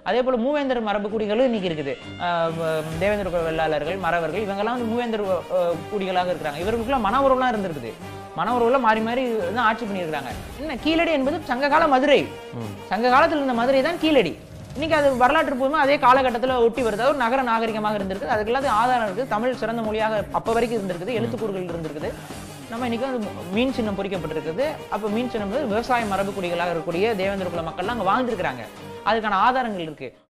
அதே போல மூவேந்தர் மரபு குடிகளும் இன்னைக்கு இருக்குது ஆஹ் வ- தேவேந்திர குல வெள்ளாளர்கள் மறவர்கள் இவங்கெல்லாம் வந்து மூவேந்தர் ஆஹ் குடிகளாக இருக்கிறாங்க இவர்களுக்குலாம் மன உறவுலாம் இருந்திருக்குது மன உறவுல மாறி மாறி தான் ஆட்சி பண்ணியிருக்காங்க என்ன கீழடி என்பது சங்ககால மதுரை சங்க காலத்தில் இருந்த மதுரை தான் கீழடி இன்னைக்கு அது வரலாற்று பூர்வமா அதே காலகட்டத்துல ஒட்டி வருது அது ஒரு நகர நாகரிகமாக இருந்திருக்கு அதுக்கு எல்லாத்தையும் ஆதாரம் இருக்குது தமிழ் சிறந்த மொழியாக அப்ப வரைக்கும் இருந்திருக்குது எழுத்துக்கூறுகள் இருந்திருக்குது நம்ம இன்னைக்கு வந்து மீன் சின்னம் பொறிக்கப்பட்டிருக்குது அப்ப மீன் சின்னம் வந்து விவசாய மரபு குடிகளாக இருக்கக்கூடிய தேவேந்திர குல மக்கள்லாம் அங்க வாழ்ந்திருக்கிறாங்க அதுக்கான ஆதாரங்கள் இருக்கு